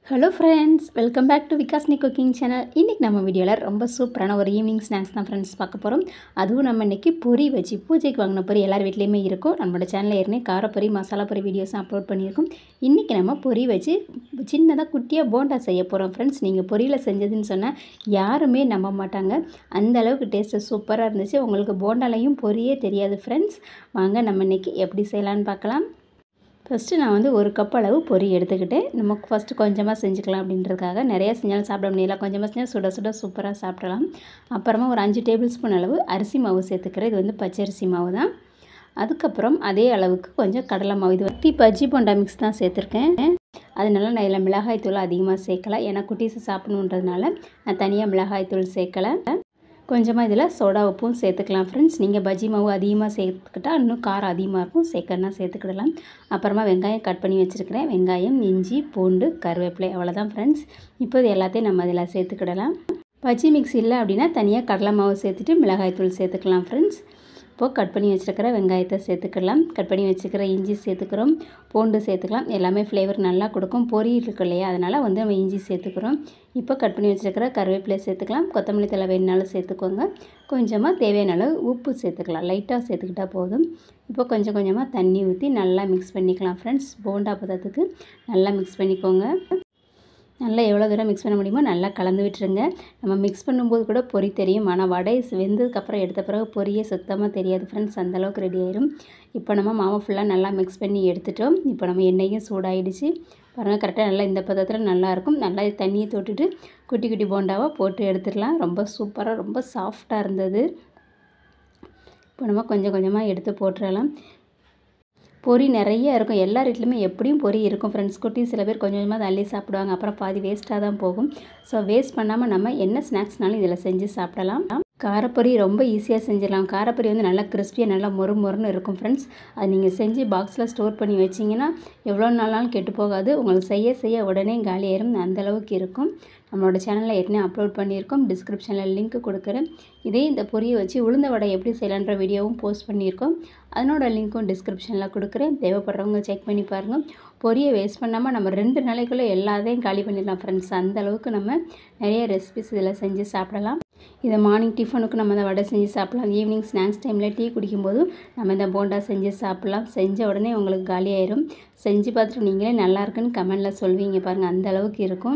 hello friends welcome back to விகாஸ்னி cooking channel இன்றைக்கி நம்ம வீடியோவில் ரொம்ப சூப்பரான ஒரு ஈவினிங் ஸ்நாக்ஸ் தான் ஃப்ரெண்ட்ஸ் பார்க்க போகிறோம் அதுவும் நம்ம இன்றைக்கி பொரி வச்சு பூஜைக்கு வாங்கின பொரி எல்லார் வீட்லேயுமே இருக்கும் நம்மளோட சேனலில் ஏற்கனவே காரப்பொரி மசாலா பொரி வீடியோஸ் அப்லோட் பண்ணியிருக்கோம் இன்றைக்கி நம்ம பொரி வச்சு சின்னதாக குட்டியாக போண்டா செய்ய போகிறோம் ஃப்ரெண்ட்ஸ் நீங்கள் பொரியில் செஞ்சதுன்னு சொன்னால் யாருமே நம்ப மாட்டாங்க அந்த அளவுக்கு டேஸ்ட்டு சூப்பராக இருந்துச்சு உங்களுக்கு போண்டாலையும் பொரியே தெரியாது ஃப்ரெண்ட்ஸ் வாங்க நம்ம இன்றைக்கி எப்படி செய்யலான்னு பார்க்கலாம் ஃபஸ்ட்டு நான் வந்து ஒரு கப் அளவு பொரி எடுத்துக்கிட்டேன் நமக்கு ஃபஸ்ட்டு கொஞ்சமாக செஞ்சுக்கலாம் அப்படின்றதுக்காக நிறையா செஞ்சாலும் சாப்பிட முடியல கொஞ்சமாக செஞ்சால் சுட சுட சூப்பராக சாப்பிடலாம் அப்புறமா ஒரு அஞ்சு டேபிள் ஸ்பூன் அளவு அரிசி மாவு சேர்த்துக்கிறேன் இது வந்து பச்சரிசி மாவு தான் அதுக்கப்புறம் அதே அளவுக்கு கொஞ்சம் கடலை மாவு இது வத்தி பஜ்ஜி போண்டா மிக்ஸ் தான் சேர்த்துருக்கேன் அதனால நான் இதில் மிளகாய் தூள் அதிகமாக சேர்க்கலை ஏன்னா குட்டீஸை சாப்பிடணுன்றதுனால நான் தனியாக மிளகாய் தூள் சேர்க்கலை கொஞ்சமாக இதில் சோடா உப்பும் சேர்த்துக்கலாம் ஃப்ரெண்ட்ஸ் நீங்கள் பஜ்ஜி மாவு அதிகமாக சேர்த்துக்கிட்டால் இன்னும் காரம் அதிகமாக இருக்கும் சேர்க்கறனா சேர்த்துக்கிடலாம் அப்புறமா வெங்காயம் கட் பண்ணி வச்சுருக்கிறேன் வெங்காயம் இஞ்சி பூண்டு கருவேப்பிலை அவ்வளோதான் ஃப்ரெண்ட்ஸ் இப்போ இது எல்லாத்தையும் நம்ம இதில் சேர்த்துக்கிடலாம் பஜ்ஜி மிக்ஸ் இல்லை அப்படின்னா தனியாக கடலை மாவு சேர்த்துட்டு மிளகாய் தூள் சேர்த்துக்கலாம் ஃப்ரெண்ட்ஸ் இப்போது கட் பண்ணி வச்சுருக்கிற வெங்காயத்தை சேர்த்துக்கலாம் கட் பண்ணி வச்சுக்கிற இஞ்சி சேர்த்துக்கிறோம் பூண்டு சேர்த்துக்கலாம் எல்லாமே ஃப்ளேவர் நல்லா கொடுக்கும் பொரி இருக்கு இல்லையா அதனால் வந்து நம்ம இஞ்சி சேர்த்துக்கிறோம் இப்போ கட் பண்ணி வச்சுருக்கிற கருவேப்பிலை சேர்த்துக்கலாம் கொத்தமல்லி தலை வேணுனாலும் சேர்த்துக்கோங்க கொஞ்சமாக தேவையான அளவு உப்பு சேர்த்துக்கலாம் லைட்டாக சேர்த்துக்கிட்டால் போதும் இப்போ கொஞ்சம் கொஞ்சமாக தண்ணி ஊற்றி நல்லா மிக்ஸ் பண்ணிக்கலாம் ஃப்ரெண்ட்ஸ் போண்டா பதத்துக்கு நல்லா மிக்ஸ் பண்ணிக்கோங்க நல்லா எவ்வளோ தூரம் மிக்ஸ் பண்ண முடியுமோ நல்லா கலந்து விட்டுருங்க நம்ம மிக்ஸ் பண்ணும்போது கூட பொரி தெரியும் ஆனால் வடை வெந்ததுக்கப்புறம் எடுத்த பிறகு பொரியே சுத்தமாக தெரியாது ஃப்ரெண்ட்ஸ் அந்தளவுக்கு ரெடி ஆயிரும் இப்போ நம்ம மாவை ஃபுல்லாக நல்லா மிக்ஸ் பண்ணி எடுத்துட்டோம் இப்போ நம்ம எண்ணெயும் சூடாயிடுச்சு பாருங்கள் கரெக்டாக நல்லா இந்த பதத்தில் நல்லாயிருக்கும் நல்லா தண்ணியை தொட்டுட்டு குட்டி குட்டி போண்டாவாக போட்டு எடுத்துடலாம் ரொம்ப சூப்பராக ரொம்ப சாஃப்டாக இருந்தது இப்போ நம்ம கொஞ்சம் கொஞ்சமாக எடுத்து போட்டுடலாம் பொரி நிறைய இருக்கும் எல்லா வீட்லையுமே எப்படியும் பொரி இருக்கும் ஃப்ரெண்ட்ஸ் குட்டி சில பேர் கொஞ்சம் கொஞ்சமாக தள்ளி சாப்பிடுவாங்க அப்புறம் பாதி வேஸ்ட்டாக தான் போகும் ஸோ வேஸ்ட் பண்ணாமல் நம்ம என்ன ஸ்நாக்ஸ்னாலும் இதில் செஞ்சு சாப்பிடலாம் காரப்பொரி ரொம்ப ஈஸியாக செஞ்சிடலாம் காரப்பொரி வந்து நல்லா கிறிஸ்பியாக நல்லா மொறு மொறுன்னு இருக்கும் ஃப்ரெண்ட்ஸ் அது நீங்கள் செஞ்சு பாக்ஸில் ஸ்டோர் பண்ணி வச்சிங்கன்னா எவ்வளோ நாளாலும் கெட்டு போகாது உங்களுக்கு செய்ய செய்ய உடனே காலியாயிரும் அந்தளவுக்கு இருக்கும் நம்மளோட சேனலில் ஏற்கனவே அப்லோட் பண்ணியிருக்கோம் டிஸ்கிரிப்ஷனில் லிங்க் கொடுக்குறேன் இதே இந்த பொரியை வச்சு உளுந்த வடை எப்படி செய்யலான்ற வீடியோவும் போஸ்ட் பண்ணியிருக்கோம் அதனோட லிங்க்கும் டிஸ்கிரிப்ஷனில் கொடுக்குறேன் தேவைப்படுறவங்க செக் பண்ணி பாருங்கள் பொரியை வேஸ்ட் பண்ணாமல் நம்ம ரெண்டு நாளைக்குள்ளே எல்லாத்தையும் காலி பண்ணிடலாம் ஃப்ரெண்ட்ஸ் அந்த அளவுக்கு நம்ம நிறைய ரெசிபிஸ் இதில் செஞ்சு சாப்பிடலாம் இதை மார்னிங் டிஃபனுக்கு நம்ம இந்த வடை செஞ்சு சாப்பிட்லாம் ஈவினிங் ஸ்நாக்ஸ் டைமில் டீ குடிக்கும்போதும் நம்ம இந்த போண்டா செஞ்சு சாப்பிட்லாம் செஞ்ச உடனே உங்களுக்கு காலியாயிரும் செஞ்சு பார்த்துட்டு நீங்களே நல்லா இருக்குன்னு கமெண்டில் சொல்வீங்க பாருங்கள் அந்த அளவுக்கு இருக்கும்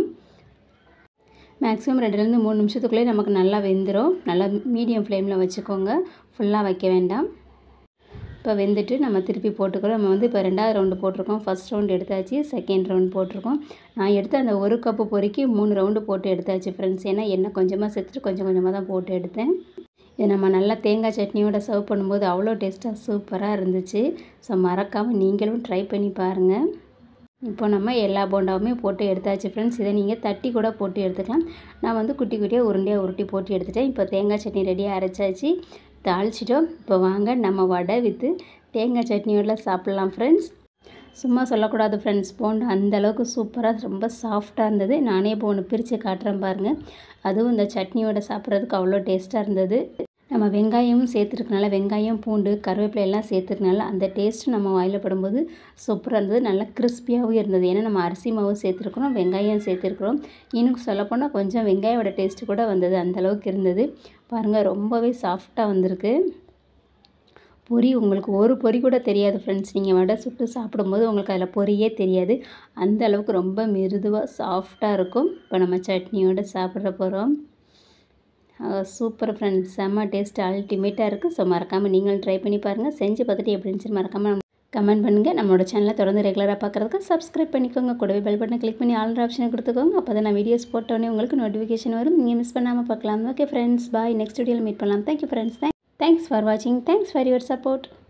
மேக்ஸிமம் ரெண்டுலேருந்து மூணு நிமிஷத்துக்குள்ளே நமக்கு நல்லா வெந்துடும் நல்லா மீடியம் ஃப்ளேமில் வச்சுக்கோங்க ஃபுல்லாக வைக்க வேண்டாம் இப்போ வெந்துட்டு நம்ம திருப்பி போட்டுக்கிறோம் நம்ம வந்து இப்போ ரெண்டாவது ரவுண்டு போட்டிருக்கோம் ஃபஸ்ட் ரவுண்டு எடுத்தாச்சு செகண்ட் ரவுண்ட் போட்டிருக்கோம் நான் எடுத்த அந்த ஒரு கப்பு பொறிக்கு மூணு ரவுண்டு போட்டு எடுத்தாச்சு ஃப்ரெண்ட்ஸ் ஏன்னா எண்ணெய் கொஞ்சமாக சேர்த்துட்டு கொஞ்சம் கொஞ்சமாக தான் போட்டு எடுத்தேன் இது நம்ம நல்லா தேங்காய் சட்னியோட சர்வ் பண்ணும்போது அவ்வளோ டேஸ்ட்டாக சூப்பராக இருந்துச்சு ஸோ மறக்காமல் நீங்களும் ட்ரை பண்ணி பாருங்கள் இப்போ நம்ம எல்லா போண்டாவுமே போட்டு எடுத்தாச்சு ஃப்ரெண்ட்ஸ் இதை நீங்கள் தட்டி கூட போட்டு எடுத்துக்கலாம் நான் வந்து குட்டி குட்டியாக உருண்டையாக உருட்டி போட்டு எடுத்துட்டேன் இப்போ தேங்காய் சட்னி ரெடியாக அரைச்சாச்சு தாளிச்சிட்டோம் இப்போ வாங்க நம்ம வடை விற்று தேங்காய் சட்னியோட சாப்பிட்லாம் ஃப்ரெண்ட்ஸ் சும்மா சொல்லக்கூடாது ஃப்ரெண்ட்ஸ் போண்டு அந்தளவுக்கு சூப்பராக ரொம்ப சாஃப்டாக இருந்தது நானே இப்போ ஒன்று பிரித்து காட்டுறேன் பாருங்கள் அதுவும் இந்த சட்னியோட சாப்பிட்றதுக்கு அவ்வளோ டேஸ்ட்டாக இருந்தது நம்ம வெங்காயமும் சேர்த்துருக்கனால வெங்காயம் பூண்டு கருவேப்பிலை எல்லாம் சேர்த்துருக்கனால அந்த டேஸ்ட்டு நம்ம வாயில் படும்போது சூப்பராக இருந்தது நல்லா கிறிஸ்பியாகவும் இருந்தது ஏன்னா நம்ம அரிசி மாவு சேர்த்துருக்குறோம் வெங்காயம் சேர்த்துருக்குறோம் இன்னும் சொல்லப்போனால் கொஞ்சம் வெங்காயோட டேஸ்ட்டு கூட வந்தது அந்தளவுக்கு இருந்தது பாருங்கள் ரொம்பவே சாஃப்டாக வந்திருக்கு பொரி உங்களுக்கு ஒரு பொரி கூட தெரியாது ஃப்ரெண்ட்ஸ் நீங்கள் வடை சுட்டு சாப்பிடும்போது உங்களுக்கு அதில் பொரியே தெரியாது அந்த அளவுக்கு ரொம்ப மிருதுவாக சாஃப்டாக இருக்கும் இப்போ நம்ம சட்னியோடு சாப்பிட்ற போகிறோம் சூப்பர் ஃப்ரெண்ட்ஸ் செம்ம டேஸ்ட் அல்டிமேட்டாக இருக்குது ஸோ மறக்காமல் நீங்களும் ட்ரை பண்ணி பாருங்கள் செஞ்சு பார்த்துட்டு எப்படி இருந்துச்சு மறக்காமல் கமெண்ட் பண்ணுங்கள் நம்மளோட சேனலை தொடர்ந்து ரெகுலராக பார்க்குறதுக்கு சப்ஸ்கிரைப் பண்ணிக்கோங்க கூடவே பெல் பட்டனை கிளிக் பண்ணி ஆல் ஆப்ஷனை கொடுத்துக்கோங்க அப்போ தான் நான் வீடியோஸ் போட்டோன்னே உங்களுக்கு நோட்டிஃபிகேஷன் வரும் நீங்கள் மிஸ் பண்ணாமல் பார்க்கலாம் ஓகே ஃப்ரெண்ட்ஸ் பாய் நெக்ஸ்ட் வீடியோவில் மீட் பண்ணலாம் தேங்க்யூ ஃப்ரெண்ட்ஸ் தேங்க்ஸ் ஃபார் வாட்சிங் தேங்க்ஸ் ஃபார் யுவர் சப்போர்ட்